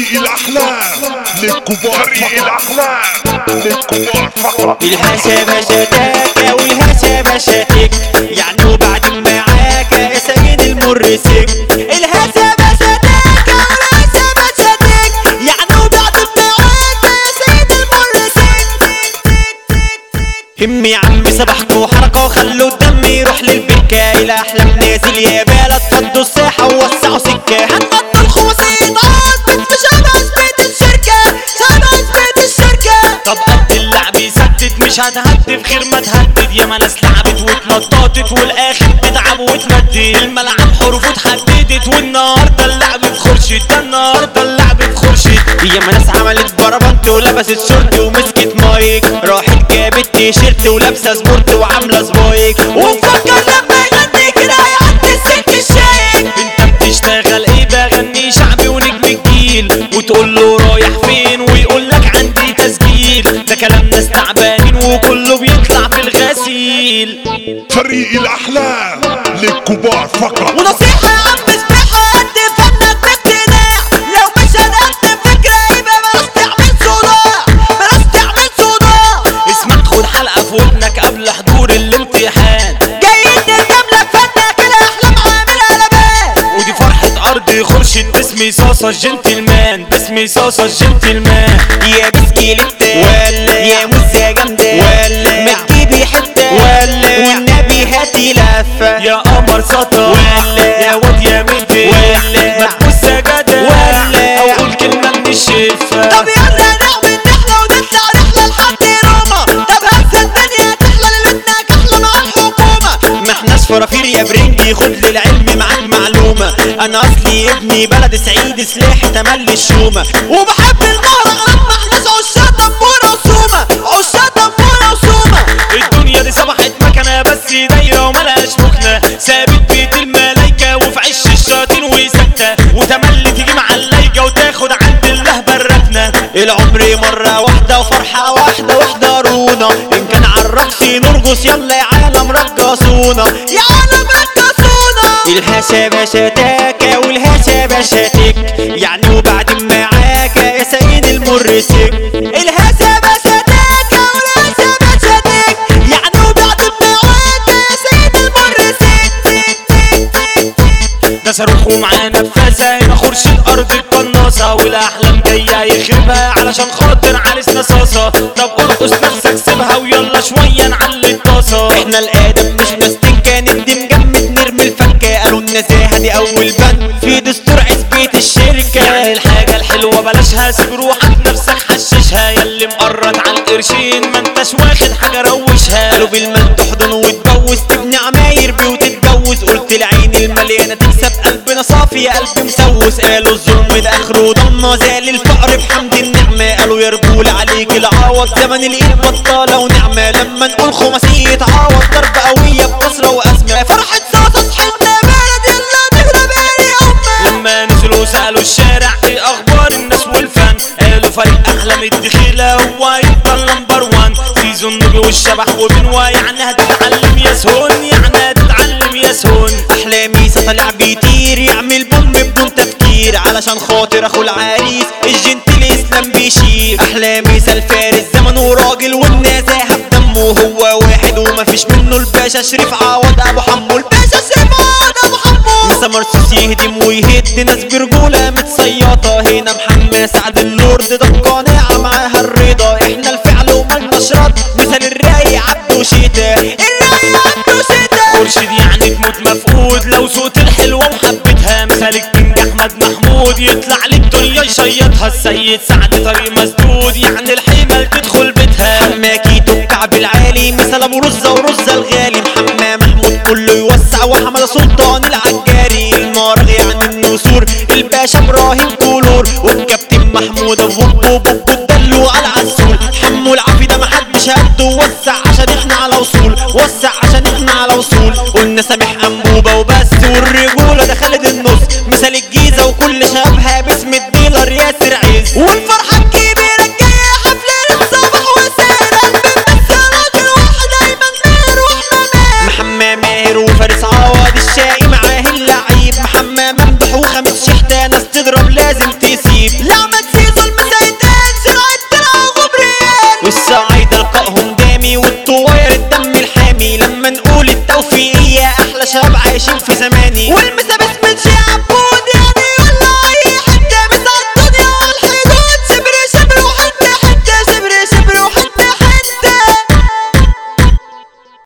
طريق الأحلام للكبار طريق الأحلام للكبار فقط الهسا بشتاكا والهسا بشتك يعني وبعد معاك يا سيد المرسك الهسا بشتاكا والهسا بشتك يعني وبعد معاك يا سيد المرسك همي يا عم سبحكوا حركة وخلوا الدم يروح للبكة إلى أحلام نازل يا بلد فضوا الساحة ووسعوا سكة هنقضوا الخمسين عاد في شبه بيت الشركة شبه بيت الشركة طب قد اللعب يسدد مش هتهدف غير ما تهدد يا ما ناس لعبت واتنططت والاخر بتلعب وتمدد الملعب حروفه اتحددت والنهارده اللعب في خرشد ده النهارده اللعب في خرشد هي ما ناس عملت بربنت ولبست شورت ومسكت مايك راحت جابت تيشيرت ولابسه سبورت وعامله سبايك ومفكر لما يغني كده هيعدي السلك الشايك انت بتشتغل ايه بغني شعبي ونجم الجيل وتقول له رايح فين ويقول لك عندي تسجيل ده كلام ناس تعبانين وكله بيطلع في الغسيل طريق الأحلام للكبار فقط ونصيحة يا عم اسمعها قد فنك باقتناع لو مش هنقدم فكرة يبقى بلاش تعمل صداع بلاش تعمل صداع اسمع خد حلقة في ودنك قبل حضور الامتحان جايين نرجم لك فنك كده احلام عامل قلبان ودي فرحة أرض خرشد باسمي صاصة الجنتلمان باسمي صاصة الجنتلمان يا بسكيل انت ولا يا موسى جامدة ولا ما تجيبي حتة ولا والنبي هاتي لفة يا قمر سطر ولا يا واد يا مدي ولا ما تبص يا جدع ولا أو قول كلمة من الشفة طب يلا نعمل نحلة ونطلع رحلة لحد روما طب هنسى الدنيا تحلى ليلتنا كحلة مع الحكومة ما احناش فرافير يا برنجي خد للعلم معاك معلومة انا اصلي ابني بلد سعيد سلاحي تملي الشومة وبحب المهرجانات ما احناش عشاق دمورة وسومة عشاق دمورة وسومة الدنيا دي صبحت مكنة بس دايرة وملهاش مكنة ثابت بيت الملايكة وفي عش الشياطين وسكتة وتملي تيجي مع اللايكة وتاخد عند اللهبة الركنة العمر مرة واحدة وفرحة واحدة واحضرونا إن كان عالرقص نرقص يلا يا عالم رقصونا يا عالم رقصونا الهسا بشتاكا والهسا بشتك يعني وبعد معاك يا سيد المرسك الهسا بشتاكا والهسا بشتك يعني وبعد معاك يا سيد المرسك ده صاروخ ومعاه نفاذة هنا خرش الأرض القناصة والأحلام جاية يخربها علشان خاطر عريس نصاصة طب ارقص نفسك سيبها ويلا شوية نعلي الطاسة احنا الادب مش نستنكى ندي مجمد نرمي الفكة قالوا النزاهة دي اول بند في دستور عزبية الشركة يعني الحاجة الحلوة بلاشها سيب روحك نفسك حششها ياللي مقرط على القرشين ما انتش واخد حاجة روشها قالوا بالمال تحضن وتبوس تبني عماير بيه وتتجوز قلت العين المليانة تكسب قلبنا صافي يا قلبي مسوس قالوا الظلم ده اخره ضمه زال الفقر بحمد النعمة قالوا يا رجولة عليك العوض زمن الايد بطالة ونعمة لما نقول خماسية عوض ضربة قوية بكسرة وأزمة فرحة صوت صحتنا بلد يلا تهرب يا أمة لما نزلوا سألوا الشارع ايه اخبار الناس والفن قالوا فريق احلام الدخيلة هو يفضل نمبر وان سيزون نوبي والشبح وبنوا يعني هتتعلم يا سهون يعني هتتعلم يا سهون احلامي طالع بيطير يعمل بوم بدون تفكير علشان خاطر اخو العريس الجنتل اسلام بيشير احلامي الفارس زمن وراجل والنزاهه بدمه هو واحد ومفيش منه الباشا شريف عوض ابو حمو الباشا شريف عوض ابو حمو مسا مرسوس يهدم ويهد ناس برجوله متصيطه هنا محمد سعد اللورد ده القناعه معاها الرضا احنا الفعل ومالناش رد مثل الرايق عبده شتا الرايق عبده شتا مرشد يعني تموت مفقود لو صوت الحلوة محبتها مثالك كينج احمد محمود يطلع لك دنيا يشيطها السيد سعد طريق مسدود يعني الحمل تدخل بيتها حماكيتو الكعب العالي مثل ابو رزة ورزة الغالي محمى محمود كله يوسع وحمد سلطان العجاري المارغ يعني النسور الباشا ابراهيم كولور والكابتن محمود ابو بوبو